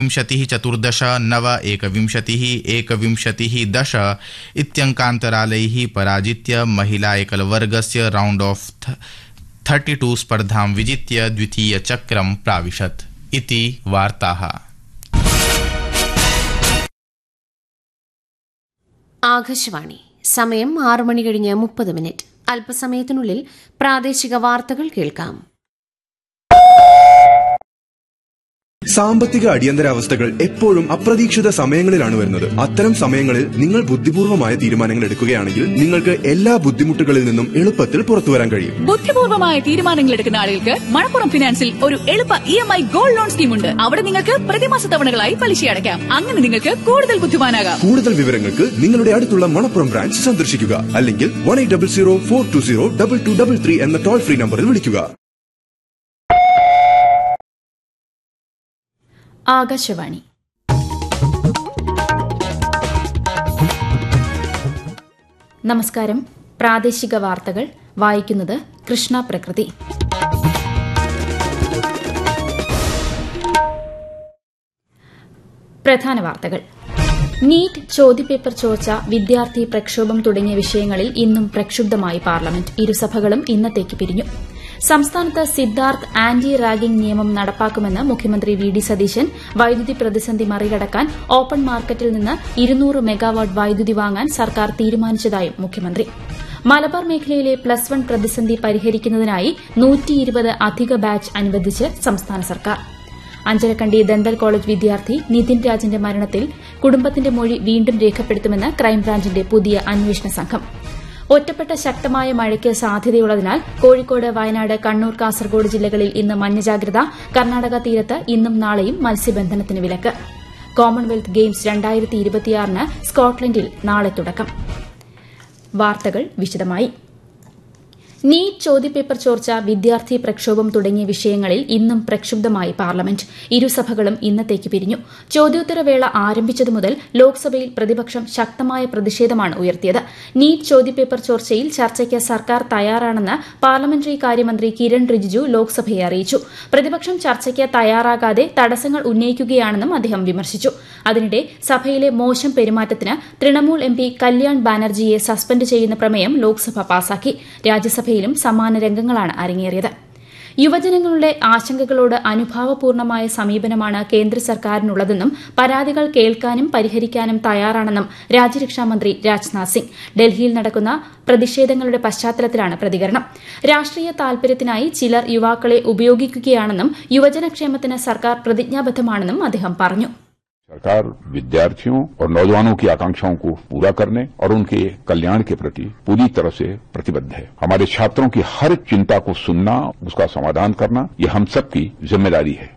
विंशतिः चतुर्दश नव एकविंशतिः एकविंशतिः दश इत्यङ्कान्तरालैः पराजित्य महिला एकलवर्गस्य राउण्ड ऑफ थर्टी टू स्पर्धां विजित्य द्वितीयचक्रं प्राविशत् इति वार्ताः ആകാശവാണി സമയം ആറു മണി കഴിഞ്ഞ് മുപ്പത് മിനിറ്റ് അല്പസമയത്തിനുള്ളിൽ പ്രാദേശിക വാർത്തകൾ കേൾക്കാം സാമ്പത്തിക അടിയന്തരാവസ്ഥകൾ എപ്പോഴും അപ്രതീക്ഷിത സമയങ്ങളിലാണ് വരുന്നത് അത്തരം സമയങ്ങളിൽ നിങ്ങൾ ബുദ്ധിപൂർവമായ തീരുമാനങ്ങൾ എടുക്കുകയാണെങ്കിൽ നിങ്ങൾക്ക് എല്ലാ ബുദ്ധിമുട്ടുകളിൽ നിന്നും എളുപ്പത്തിൽ പുറത്തു വരാൻ കഴിയും ബുദ്ധിപൂർവമായ തീരുമാനങ്ങൾ എടുക്കുന്ന ആളുകൾക്ക് മണപ്പുറം ഫിനാൻസിൽ ഒരു എളുപ്പ E M I gold loan scheme ഉണ്ട് അവിടെ നിങ്ങൾക്ക് പ്രതിമാസ തവണകളായി പലിശ അടയ്ക്കാം അങ്ങനെ നിങ്ങൾക്ക് കൂടുതൽ ബുദ്ധിമാനാകാം കൂടുതൽ വിവരങ്ങൾക്ക് നിങ്ങളുടെ അടുത്തുള്ള മണപ്പുറം ബ്രാഞ്ച് സന്ദർശിക്കുക അല്ലെങ്കിൽ one eight double zero four two zero double two double three എന്ന ടോൾ ഫ്രീ നമ്പറിൽ വിളിക്കുക ആകാശവാണി നമസ്കാരം പ്രാദേശിക വാർത്തകൾ വായിക്കുന്നത് കൃഷ്ണ പ്രകൃതി പ്രധാന വാർത്തകൾ നീറ്റ് ചോദ്യപേപ്പർ ചോർച്ച വിദ്യാർത്ഥി പ്രക്ഷോഭം തുടങ്ങിയ വിഷയങ്ങളിൽ ഇന്നും പ്രക്ഷുബ്ധമായി പാർലമെന്റ് ഇരുസഭകളും ഇന്നത്തേക്ക് പിരിഞ്ഞു സംസ്ഥാനത്ത് സിദ്ധാർത്ഥ് ആന്റി റാഗിംഗ് നിയമം നടപ്പാക്കുമെന്ന് മുഖ്യമന്ത്രി വി ഡി സതീശൻ വൈദ്യുതി പ്രതിസന്ധി മറികടക്കാൻ ഓപ്പൺ മാർക്കറ്റിൽ നിന്ന് ഇരുന്നൂറ് മെഗാവാട്ട് വൈദ്യുതി വാങ്ങാൻ സർക്കാർ തീരുമാനിച്ചതായും മുഖ്യമന്ത്രി മലബാർ മേഖലയിലെ പ്ലസ് വൺ പ്രതിസന്ധി പരിഹരിക്കുന്നതിനായി അധിക ബാച്ച് അനുവദിച്ച് സംസ്ഥാന സർക്കാർ അഞ്ചരക്കണ്ടി ദന്തൽ കോളേജ് വിദ്യാർത്ഥി നിതിൻ രാജിന്റെ മരണത്തിൽ കുടുംബത്തിന്റെ മൊഴി വീണ്ടും രേഖപ്പെടുത്തുമെന്ന് ക്രൈംബ്രാഞ്ചിന്റെ പുതിയ അന്വേഷണ സംഘം ഒറ്റപ്പെട്ട ശക്തമായ മഴയ്ക്ക് സാധ്യതയുള്ളതിനാൽ കോഴിക്കോട് വയനാട് കണ്ണൂർ കാസർഗോഡ് ജില്ലകളിൽ ഇന്ന് മഞ്ഞജാഗ്രത കർണാടക തീരത്ത് ഇന്നും നാളെയും മത്സ്യബന്ധനത്തിന് വിലക്ക് കോമൺവെൽത്ത് ഗെയിംസ് രണ്ടായിരത്തി ഇരുപത്തിയാറിന് സ്കോട്ട്ലൻഡിൽ നാളെ തുടക്കം വാർത്തകൾ വിശദമായി നീറ്റ് ചോദ്യപേപ്പർ ചോർച്ച വിദ്യാർത്ഥി പ്രക്ഷോഭം തുടങ്ങിയ വിഷയങ്ങളിൽ ഇന്നും പ്രക്ഷുബ്ധമായി പാർലമെന്റ് ഇരുസഭകളും ഇന്നത്തേക്ക് പിരിഞ്ഞു ചോദ്യോത്തരവേള ആരംഭിച്ചതു മുതൽ ലോക്സഭയിൽ പ്രതിപക്ഷം ശക്തമായ പ്രതിഷേധമാണ് ഉയർത്തിയത് നീറ്റ് ചോദ്യപേപ്പർ ചോർച്ചയിൽ ചർച്ചയ്ക്ക് സർക്കാർ തയ്യാറാണെന്ന് പാർലമെന്ററി കാര്യമന്ത്രി കിരൺ റിജിജു ലോക്സഭയെ അറിയിച്ചു പ്രതിപക്ഷം ചർച്ചയ്ക്ക് തയ്യാറാകാതെ തടസ്സങ്ങൾ ഉന്നയിക്കുകയാണെന്നും അദ്ദേഹം വിമർശിച്ചു അതിനിടെ സഭയിലെ മോശം പെരുമാറ്റത്തിന് തൃണമൂൽ എം പി കല്യാൺ ബാനർജിയെ സസ്പെൻഡ് ചെയ്യുന്ന പ്രമേയം ലോക്സഭ പാസാക്കി രാജ്യസഭ സഭയിലും സമാന രംഗങ്ങളാണ് അരങ്ങേറിയത് യുവജനങ്ങളുടെ ആശങ്കകളോട് അനുഭാവപൂർണമായ സമീപനമാണ് കേന്ദ്ര സർക്കാരിനുള്ളതെന്നും പരാതികൾ കേൾക്കാനും പരിഹരിക്കാനും തയ്യാറാണെന്നും രാജ്യരക്ഷാമന്ത്രി രാജ്നാഥ് സിംഗ് ഡൽഹിയിൽ നടക്കുന്ന പ്രതിഷേധങ്ങളുടെ പശ്ചാത്തലത്തിലാണ് പ്രതികരണം രാഷ്ട്രീയ താൽപര്യത്തിനായി ചിലർ യുവാക്കളെ ഉപയോഗിക്കുകയാണെന്നും യുവജനക്ഷേമത്തിന് സർക്കാർ പ്രതിജ്ഞാബദ്ധമാണെന്നും അദ്ദേഹം പറഞ്ഞു सरकार विद्यार्थियों और नौजवानों की आकांक्षाओं को पूरा करने और उनके कल्याण के प्रति पूरी तरह से प्रतिबद्ध है हमारे छात्रों की हर चिंता को सुनना उसका समाधान करना ये हम सबकी जिम्मेदारी है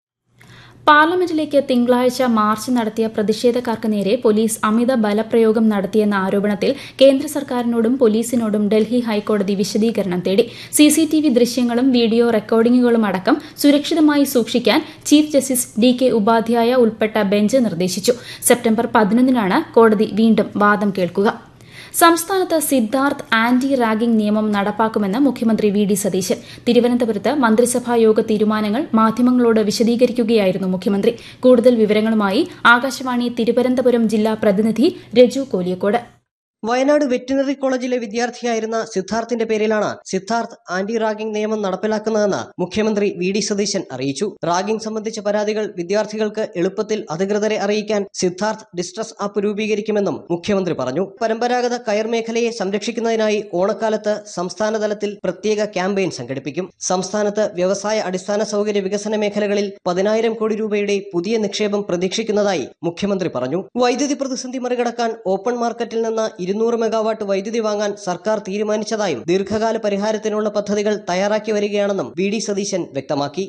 പാർലമെന്റിലേക്ക് തിങ്കളാഴ്ച മാർച്ച് നടത്തിയ പ്രതിഷേധക്കാർക്ക് നേരെ പോലീസ് അമിത ബലപ്രയോഗം നടത്തിയെന്ന ആരോപണത്തിൽ കേന്ദ്ര സർക്കാരിനോടും പോലീസിനോടും ഡൽഹി ഹൈക്കോടതി വിശദീകരണം തേടി സിസിടിവി ദൃശ്യങ്ങളും വീഡിയോ റെക്കോർഡിംഗുകളും അടക്കം സുരക്ഷിതമായി സൂക്ഷിക്കാൻ chief justice D K Upadhyaya ഉൾപ്പെട്ട ബെഞ്ച് നിർദ്ദേശിച്ചു സെപ്റ്റംബർ പതിനൊന്നിനാണ് കോടതി വീണ്ടും വാദം കേൾക്കുക സംസ്ഥാനത്ത് സിദ്ധാർത്ഥ് ആന്റി റാഗിംഗ് നിയമം നടപ്പാക്കുമെന്ന് മുഖ്യമന്ത്രി വി ഡി സതീശൻ തിരുവനന്തപുരത്ത് മന്ത്രിസഭാ യോഗ തീരുമാനങ്ങൾ മാധ്യമങ്ങളോട് വിശദീകരിക്കുകയായിരുന്നു മുഖ്യമന്ത്രി കൂടുതൽ വിവരങ്ങളുമായി ആകാശവാണി തിരുവനന്തപുരം ജില്ലാ പ്രതിനിധി രജു കോലിയക്കോട് വയനാട് വെറ്റിനറി കോളേജിലെ വിദ്യാർത്ഥിയായിരുന്ന സിദ്ധാർത്ഥിന്റെ പേരിലാണ് സിദ്ധാർത്ഥ് ആന്റി റാഗിംഗ് നിയമം നടപ്പിലാക്കുന്നതെന്ന് മുഖ്യമന്ത്രി വി ഡി സതീശൻ അറിയിച്ചു റാഗിംഗ് സംബന്ധിച്ച പരാതികൾ വിദ്യാർത്ഥികൾക്ക് എളുപ്പത്തിൽ അധികൃതരെ അറിയിക്കാൻ സിദ്ധാർത്ഥ് ഡിസ്ട്രസ് ആപ്പ് രൂപീകരിക്കുമെന്നും മുഖ്യമന്ത്രി പറഞ്ഞു പരമ്പരാഗത കയർ മേഖലയെ സംരക്ഷിക്കുന്നതിനായി ഓണക്കാലത്ത് സംസ്ഥാന തലത്തിൽ പ്രത്യേക ക്യാമ്പയിൻ സംഘടിപ്പിക്കും സംസ്ഥാനത്ത് വ്യവസായ അടിസ്ഥാന സൗകര്യ വികസന മേഖലകളിൽ പതിനായിരം കോടി രൂപയുടെ പുതിയ നിക്ഷേപം പ്രതീക്ഷിക്കുന്നതായി മുഖ്യമന്ത്രി പറഞ്ഞു വൈദ്യുതി പ്രതിസന്ധി മറികടക്കാൻ ഓപ്പൺ മാർക്കറ്റിൽ നിന്ന് ഇരുന്നൂറ് മെഗാവാട്ട് വൈദ്യുതി വാങ്ങാൻ സർക്കാർ തീരുമാനിച്ചതായും ദീർഘകാല പരിഹാരത്തിനുള്ള പദ്ധതികൾ തയ്യാറാക്കി വരികയാണെന്നും വി ഡി സതീശൻ വ്യക്തമാക്കി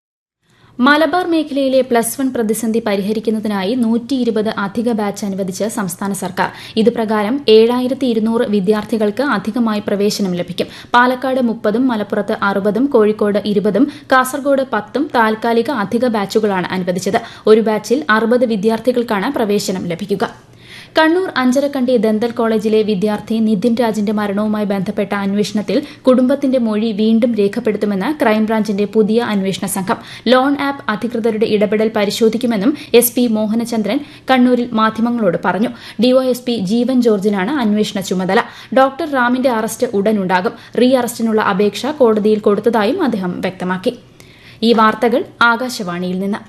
മലബാർ മേഖലയിലെ പ്ലസ് വൺ പ്രതിസന്ധി പരിഹരിക്കുന്നതിനായി നൂറ്റി ഇരുപത് അധിക ബാച്ച് അനുവദിച്ച് സംസ്ഥാന സർക്കാർ ഇതുപ്രകാരം ഏഴായിരത്തി ഇരുന്നൂറ് വിദ്യാർത്ഥികൾക്ക് അധികമായി പ്രവേശനം ലഭിക്കും പാലക്കാട് മുപ്പതും മലപ്പുറത്ത് അറുപതും കോഴിക്കോട് ഇരുപതും കാസർഗോഡ് പത്തും താൽക്കാലിക അധിക ബാച്ചുകളാണ് അനുവദിച്ചത് ഒരു ബാച്ചിൽ അറുപത് വിദ്യാർത്ഥികൾക്കാണ് പ്രവേശനം ലഭിക്കുക കണ്ണൂർ അഞ്ചരക്കണ്ടി ദന്തൽ കോളേജിലെ വിദ്യാർത്ഥി നിതിൻ രാജിന്റെ മരണവുമായി ബന്ധപ്പെട്ട അന്വേഷണത്തിൽ കുടുംബത്തിന്റെ മൊഴി വീണ്ടും രേഖപ്പെടുത്തുമെന്ന് ക്രൈംബ്രാഞ്ചിന്റെ പുതിയ അന്വേഷണ സംഘം ലോൺ ആപ്പ് അധികൃതരുടെ ഇടപെടൽ പരിശോധിക്കുമെന്നും എസ് പി മോഹനചന്ദ്രൻ കണ്ണൂരിൽ മാധ്യമങ്ങളോട് പറഞ്ഞു ഡിവൈഎസ്പി ജീവൻ ജോർജിനാണ് അന്വേഷണ ചുമതല ഡോക്ടർ റാമിന്റെ അറസ്റ്റ് ഉടനുണ്ടാകും റീ അറസ്റ്റിനുള്ള അപേക്ഷ കോടതിയിൽ കൊടുത്തതായും അദ്ദേഹം വ്യക്തമാക്കി ഈ വാർത്തകൾ ആകാശവാണിയിൽ നിന്ന്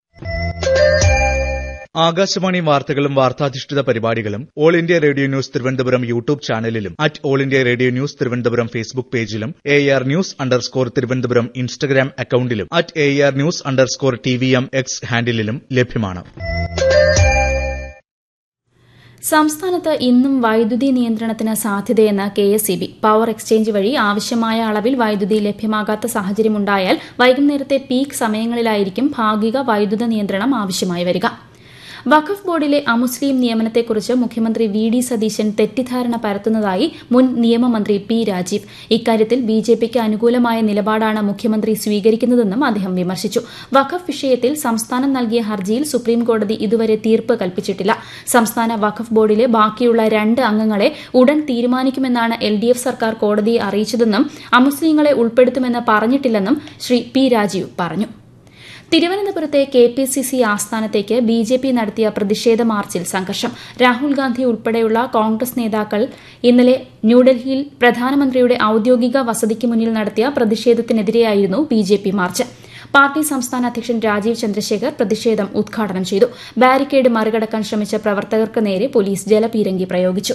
ആകാശവാണി വാർത്തകളും വാർത്താധിഷ്ഠിത പരിപാടികളും All India Radio News Thiruvananthapuram YouTube ചാനലിലും at All India Radio News Thiruvananthapuram Facebook പേജിലും A R news underscore Thiruvananthapuram Instagram അക്കൌണ്ടിലും at A R news underscore T V M X ഹാൻഡിലും ലഭ്യമാണ് സംസ്ഥാനത്ത് ഇന്നും വൈദ്യുതി നിയന്ത്രണത്തിന് സാധ്യതയെന്ന് K S E B power exchange വഴി ആവശ്യമായ അളവിൽ വൈദ്യുതി ലഭ്യമാകാത്ത സാഹചര്യമുണ്ടായാൽ വൈകുന്നേരത്തെ പീക്ക് സമയങ്ങളിലായിരിക്കും ഭാഗിക വൈദ്യുത നിയന്ത്രണം ആവശ്യമായി വരിക വഖഫ് ബോർഡിലെ അമുസ്ലിം നിയമനത്തെക്കുറിച്ച് മുഖ്യമന്ത്രി വി ഡി സതീശൻ തെറ്റിദ്ധാരണ പരത്തുന്നതായി മുൻ നിയമമന്ത്രി പി രാജീവ് ഇക്കാര്യത്തിൽ ബി ജെ പിക്ക് അനുകൂലമായ നിലപാടാണ് മുഖ്യമന്ത്രി സ്വീകരിക്കുന്നതെന്നും അദ്ദേഹം വിമർശിച്ചു വഖഫ് വിഷയത്തിൽ സംസ്ഥാനം നൽകിയ ഹർജിയിൽ സുപ്രീംകോടതി ഇതുവരെ തീർപ്പ് കൽപ്പിച്ചിട്ടില്ല സംസ്ഥാന വഖഫ് ബോർഡിലെ ബാക്കിയുള്ള രണ്ട് അംഗങ്ങളെ ഉടൻ തീരുമാനിക്കുമെന്നാണ് എൽ ഡി എഫ് സർക്കാർ കോടതിയെ അറിയിച്ചതെന്നും അമുസ്ലിങ്ങളെ ഉൾപ്പെടുത്തുമെന്ന് പറഞ്ഞിട്ടില്ലെന്നും ശ്രീ പി രാജീവ് പറഞ്ഞു തിരുവനന്തപുരത്തെ കെ പി സി സി ആസ്ഥാനത്തേക്ക് ബി ജെ പി നടത്തിയ പ്രതിഷേധ മാർച്ചിൽ സംഘർഷം രാഹുൽ ഗാന്ധി ഉൾപ്പെടെയുള്ള കോൺഗ്രസ് നേതാക്കൾ ഇന്നലെ ന്യൂഡൽഹിയിൽ പ്രധാനമന്ത്രിയുടെ ഔദ്യോഗിക വസതിക്ക് മുന്നിൽ നടത്തിയ പ്രതിഷേധത്തിനെതിരെയായിരുന്നു B J P march party സംസ്ഥാന അധ്യക്ഷൻ രാജീവ് ചന്ദ്രശേഖർ പ്രതിഷേധം ഉദ്ഘാടനം ചെയ്തു ബാരിക്കേഡ് മറികടക്കാൻ ശ്രമിച്ച പ്രവർത്തകർക്ക് നേരെ പോലീസ് ജലപീരങ്കി പ്രയോഗിച്ചു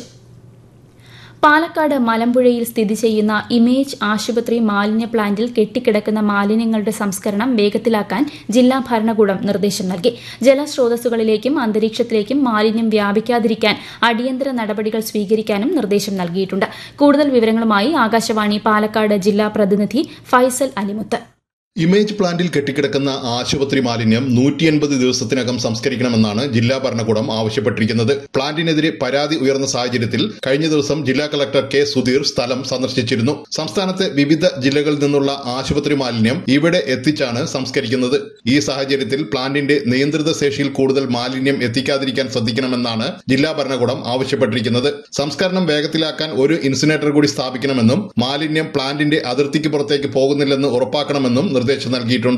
പാലക്കാട് മലമ്പുഴയിൽ സ്ഥിതി ചെയ്യുന്ന ഇമേജ് ആശുപത്രി മാലിന്യ പ്ലാന്റിൽ കെട്ടിക്കിടക്കുന്ന മാലിന്യങ്ങളുടെ സംസ്കരണം വേഗത്തിലാക്കാൻ ജില്ലാ ഭരണകൂടം നിർദ്ദേശം നൽകി ജലസ്രോതസ്സുകളിലേക്കും അന്തരീക്ഷത്തിലേക്കും മാലിന്യം വ്യാപിക്കാതിരിക്കാൻ അടിയന്തര നടപടികൾ സ്വീകരിക്കാനും നിർദ്ദേശം നൽകിയിട്ടുണ്ട് കൂടുതൽ വിവരങ്ങളുമായി ആകാശവാണി പാലക്കാട് ജില്ലാ പ്രതിനിധി ഫൈസൽ അലിമുത്ത് ഇമേജ് പ്ലാന്റിൽ കെട്ടിക്കിടക്കുന്ന ആശുപത്രി മാലിന്യം നൂറ്റി എൺപത് ദിവസത്തിനകം സംസ്കരിക്കണമെന്നാണ് ജില്ലാ ഭരണകൂടം ആവശ്യപ്പെട്ടിരിക്കുന്നത് പ്ലാന്റിനെതിരെ പരാതി ഉയർന്ന സാഹചര്യത്തിൽ കഴിഞ്ഞ ദിവസം ജില്ലാ കളക്ടർ കെ സുധീർ സ്ഥലം സന്ദർശിച്ചിരുന്നു സംസ്ഥാനത്തെ വിവിധ ജില്ലകളിൽ നിന്നുള്ള ആശുപത്രി മാലിന്യം ഇവിടെ എത്തിച്ചാണ് സംസ്കരിക്കുന്നത് ഈ സാഹചര്യത്തിൽ പ്ലാന്റിന്റെ നിയന്ത്രിത ശേഷിയിൽ കൂടുതൽ മാലിന്യം എത്തിക്കാതിരിക്കാൻ ശ്രദ്ധിക്കണമെന്നാണ് ജില്ലാ ഭരണകൂടം ആവശ്യപ്പെട്ടിരിക്കുന്നത് സംസ്കരണം വേഗത്തിലാക്കാൻ ഒരു ഇൻസിനേറ്റർ കൂടി സ്ഥാപിക്കണമെന്നും മാലിന്യം പ്ലാന്റിന്റെ അതിർത്തിക്ക് പുറത്തേക്ക് പോകുന്നില്ലെന്ന് ഉറപ്പാക്കണമെന്നും നിർദ്ദേശം നൽകിയിട്ടുണ്ട്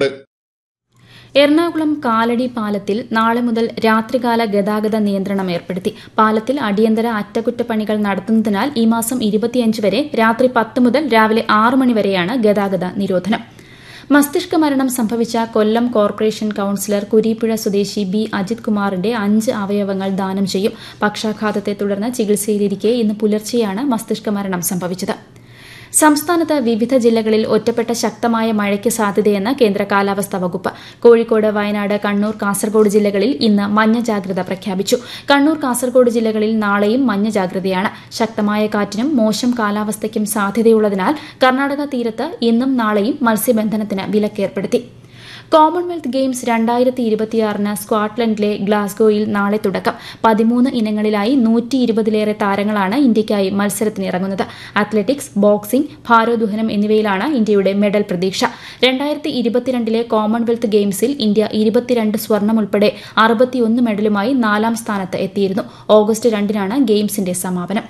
എറണാകുളം കാലടി പാലത്തിൽ നാളെ മുതൽ രാത്രികാല ഗതാഗത നിയന്ത്രണം ഏർപ്പെടുത്തി പാലത്തിൽ അടിയന്തര അറ്റകുറ്റപ്പണികൾ നടത്തുന്നതിനാൽ ഈ മാസം ഇരുപത്തിയഞ്ച് വരെ രാത്രി പത്ത് മുതൽ രാവിലെ ആറ് മണി വരെയാണ് ഗതാഗത നിരോധനം മസ്തിഷ്ക മരണം സംഭവിച്ച കൊല്ലം കോർപ്പറേഷൻ കൌൺസിലർ കുരീപ്പുഴ സ്വദേശി ബി അജിത് കുമാറിന്റെ അഞ്ച് അവയവങ്ങൾ ദാനം ചെയ്യും പക്ഷാഘാതത്തെ തുടർന്ന് ചികിത്സയിലിരിക്കെ ഇന്ന് പുലർച്ചെയാണ് മസ്തിഷ്ക മരണം സംഭവിച്ചത് സംസ്ഥാനത്ത് വിവിധ ജില്ലകളിൽ ഒറ്റപ്പെട്ട ശക്തമായ മഴയ്ക്ക് സാധ്യതയെന്ന് കേന്ദ്ര കാലാവസ്ഥാ വകുപ്പ് കോഴിക്കോട് വയനാട് കണ്ണൂർ കാസർഗോഡ് ജില്ലകളിൽ ഇന്ന് മഞ്ഞ ജാഗ്രത പ്രഖ്യാപിച്ചു കണ്ണൂർ കാസർഗോഡ് ജില്ലകളിൽ നാളെയും മഞ്ഞ ജാഗ്രതയാണ് ശക്തമായ കാറ്റിനും മോശം കാലാവസ്ഥയ്ക്കും സാധ്യതയുള്ളതിനാൽ കർണാടക തീരത്ത് ഇന്നും നാളെയും മത്സ്യബന്ധനത്തിന് വിലക്കേർപ്പെടുത്തി കോമൺവെൽത്ത് ഗെയിംസ് രണ്ടായിരത്തി ഇരുപത്തിയാറിന് സ്കോട്ട്ലൻഡിലെ ഗ്ലാസ്ഗോയിൽ നാളെ തുടക്കം പതിമൂന്ന് ഇനങ്ങളിലായി നൂറ്റി ഇരുപതിലേറെ താരങ്ങളാണ് ഇന്ത്യയ്ക്കായി മത്സരത്തിനിറങ്ങുന്നത് അത്ലറ്റിക്സ് ബോക്സിംഗ് ഭാരോദ്വഹനം എന്നിവയിലാണ് ഇന്ത്യയുടെ മെഡൽ പ്രതീക്ഷ രണ്ടായിരത്തി ഇരുപത്തിരണ്ടിലെ കോമൺവെൽത്ത് ഗെയിംസിൽ ഇന്ത്യ ഇരുപത്തിരണ്ട് സ്വർണം ഉൾപ്പെടെ അറുപത്തിയൊന്ന് മെഡലുമായി നാലാം സ്ഥാനത്ത് എത്തിയിരുന്നു ഓഗസ്റ്റ് രണ്ടിനാണ് ഗെയിംസിന്റെ സമാപനം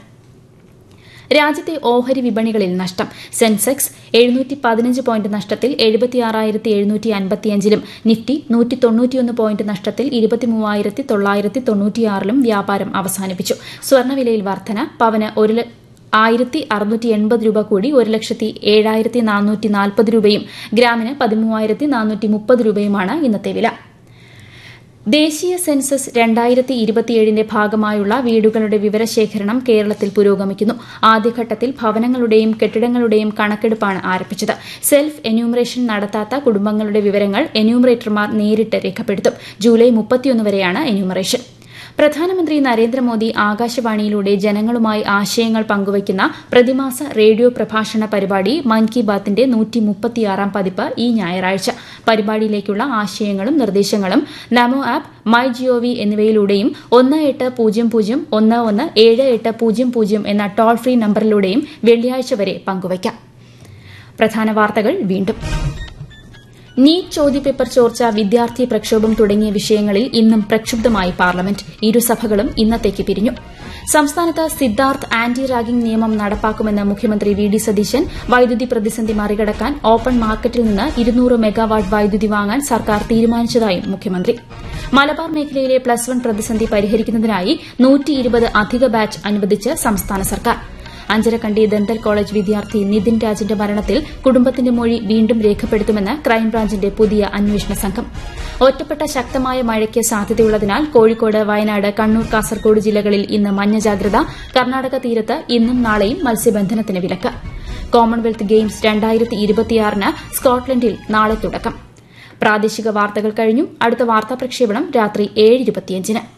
രാജ്യത്തെ ഓഹരി വിപണികളിൽ നഷ്ടം സെൻസെക്സ് എഴുന്നൂറ്റി പതിനഞ്ച് പോയിന്റ് നഷ്ടത്തിൽ എഴുപത്തിയാറായിരത്തി എഴുന്നൂറ്റി അൻപത്തിയഞ്ചിലും നിഫ്റ്റി നൂറ്റി തൊണ്ണൂറ്റിയൊന്ന് പോയിന്റ് നഷ്ടത്തിൽ ഇരുപത്തിമൂവായിരത്തി തൊള്ളായിരത്തി തൊണ്ണൂറ്റിയാറിലും വ്യാപാരം അവസാനിപ്പിച്ചു സ്വർണ്ണവിലയിൽ വർധന പവന് ഒരു ആയിരത്തി അറുന്നൂറ്റി എൺപത് രൂപ കൂടി ഒരു ലക്ഷത്തി ഏഴായിരത്തി നാനൂറ്റി നാൽപ്പത് രൂപയും ഗ്രാമിന് പതിമൂവായിരത്തി നാനൂറ്റി മുപ്പത് രൂപയുമാണ് ഇന്നത്തെ വില ദേശീയ സെൻസസ് രണ്ടായിരത്തി ഇരുപത്തിയേഴിന്റെ ഭാഗമായുള്ള വീടുകളുടെ വിവരശേഖരണം കേരളത്തിൽ പുരോഗമിക്കുന്നു ആദ്യഘട്ടത്തിൽ ഭവനങ്ങളുടെയും കെട്ടിടങ്ങളുടെയും കണക്കെടുപ്പാണ് ആരംഭിച്ചത് സെൽഫ് എന്യൂമറേഷൻ നടത്താത്ത കുടുംബങ്ങളുടെ വിവരങ്ങൾ എന്യൂമറേറ്റർമാർ നേരിട്ട് രേഖപ്പെടുത്തും ജൂലൈ മുപ്പത്തിയൊന്ന് വരെയാണ് എന്യൂമറേഷൻ പ്രധാനമന്ത്രി നരേന്ദ്രമോദി ആകാശവാണിയിലൂടെ ജനങ്ങളുമായി ആശയങ്ങൾ പങ്കുവയ്ക്കുന്ന പ്രതിമാസ റേഡിയോ പ്രഭാഷണ പരിപാടി മൻ കി ബാത്തിന്റെ നൂറ്റി മുപ്പത്തിയാറാം പതിപ്പ് ഈ ഞായറാഴ്ച പരിപാടിയിലേക്കുള്ള ആശയങ്ങളും നിർദ്ദേശങ്ങളും നമോ ആപ്പ് മൈ ജിഒവി എന്നിവയിലൂടെയും ഒന്ന് എട്ട് പൂജ്യം പൂജ്യം ഒന്ന് ഒന്ന് ഏഴ് എട്ട് പൂജ്യം പൂജ്യം എന്ന ടോൾ ഫ്രീ നമ്പറിലൂടെയും വെള്ളിയാഴ്ച വരെ പങ്കുവയ്ക്കാം പ്രധാന വാർത്തകൾ വീണ്ടും നീറ്റ് ചോദ്യപേപ്പർ ചോർച്ച വിദ്യാർത്ഥി പ്രക്ഷോഭം തുടങ്ങിയ വിഷയങ്ങളിൽ ഇന്നും പ്രക്ഷുബ്ധമായി പാർലമെന്റ് ഇരുസഭകളും ഇന്നത്തേക്ക് പിരിഞ്ഞു സംസ്ഥാനത്ത് സിദ്ധാർത്ഥ് ആന്റി റാഗിംഗ് നിയമം നടപ്പാക്കുമെന്ന് മുഖ്യമന്ത്രി വി ഡി സതീശൻ വൈദ്യുതി പ്രതിസന്ധി മറികടക്കാൻ ഓപ്പൺ മാർക്കറ്റിൽ നിന്ന് ഇരുന്നൂറ് മെഗാവാട്ട് വൈദ്യുതി വാങ്ങാൻ സർക്കാർ തീരുമാനിച്ചതായും മുഖ്യമന്ത്രി മലബാർ മേഖലയിലെ പ്ലസ് വൺ പ്രതിസന്ധി പരിഹരിക്കുന്നതിനായി അധിക ബാച്ച് അനുവദിച്ച് സംസ്ഥാന സർക്കാർ അഞ്ചരക്കണ്ടി ദന്തൽ കോളേജ് വിദ്യാർത്ഥി നിതിൻ രാജിന്റെ മരണത്തിൽ കുടുംബത്തിന്റെ മൊഴി വീണ്ടും രേഖപ്പെടുത്തുമെന്ന് ക്രൈംബ്രാഞ്ചിന്റെ പുതിയ അന്വേഷണ സംഘം ഒറ്റപ്പെട്ട ശക്തമായ മഴയ്ക്ക് സാധ്യതയുള്ളതിനാൽ കോഴിക്കോട് വയനാട് കണ്ണൂർ കാസർഗോഡ് ജില്ലകളിൽ ഇന്ന് മഞ്ഞ ജാഗ്രത കർണാടക തീരത്ത് ഇന്നും നാളെയും മത്സ്യബന്ധനത്തിന് വിലക്ക് കോമൺവെൽത്ത് ഗെയിംസ് രണ്ടായിരത്തി ഇരുപത്തിയാറിന് സ്കോട്ട്ലൻഡിൽ നാളെ തുടക്കം പ്രാദേശിക വാർത്തകൾ കഴിഞ്ഞു അടുത്ത വാർത്താ പ്രക്ഷേപണം രാത്രി ഏഴ് ഇരുപത്തിയഞ്ചിന്